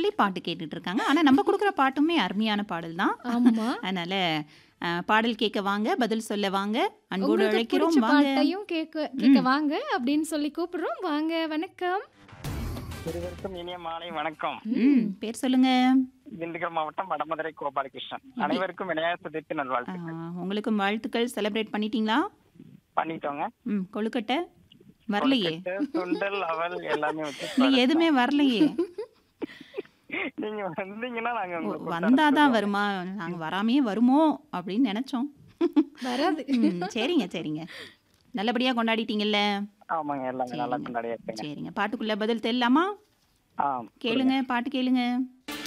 சொல்லி பாட்டு கேட்டுட்டு இருக்காங்க ஆனா நம்ம கொடுக்குற பாட்டுமே அருமையான பாடல் தான் ஆமா அதனால அஹ், பாடல் கேட்க வாங்க பதில் சொல்ல வாங்க அன்போடு உங்களுக்கு அழைக்கிறோம் பிடிச்ச வாங்க பாட்டையும் கேட்க கேட்க வாங்க அப்படின்னு சொல்லி கூப்பிடுறோம் வாங்க வணக்கம் இருவருக்கும் இனிய மாலை வணக்கம் ம் பேர் சொல்லுங்க திண்டுக்கல் மாவட்டம் வடமதுரை கோபாலகிருஷ்ணன் அனைவருக்கும் விநாயகர் சதுர்த்தி நல்வாழ்த்து அஹ், உங்களுக்கும் வாழ்த்துக்கள் செலிப்ரேட் பண்ணிட்டீங்களா பண்ணிட்டோங்க ம் கொழுக்கட்டை வரலையே கொழுக்கட்டை, சுண்டல் அவல் எல்லாமே வச்சு இல்லை எதுவுமே வரலையே நீங்க வந்தீங்கன்னா நாங்க ஓ, உங்களுக்கு கொடுத்து வந்தாதான் வருமா நாங்க வராமையே வருமோ அப்படின்னு நினைச்சோம் வராது ம், சரிங்க சரிங்க நல்லபடியா கொண்டாடிட்டீங்கல்ல ஆமாங்க எல்லாமே நல்லா சரிங்க. கொண்டாடி இருக்குங்க சரிங்க பாட்டுக்குள்ள பதில் தெரியலாமா ஆ கேளுங்க பாட்டு கேளுங்க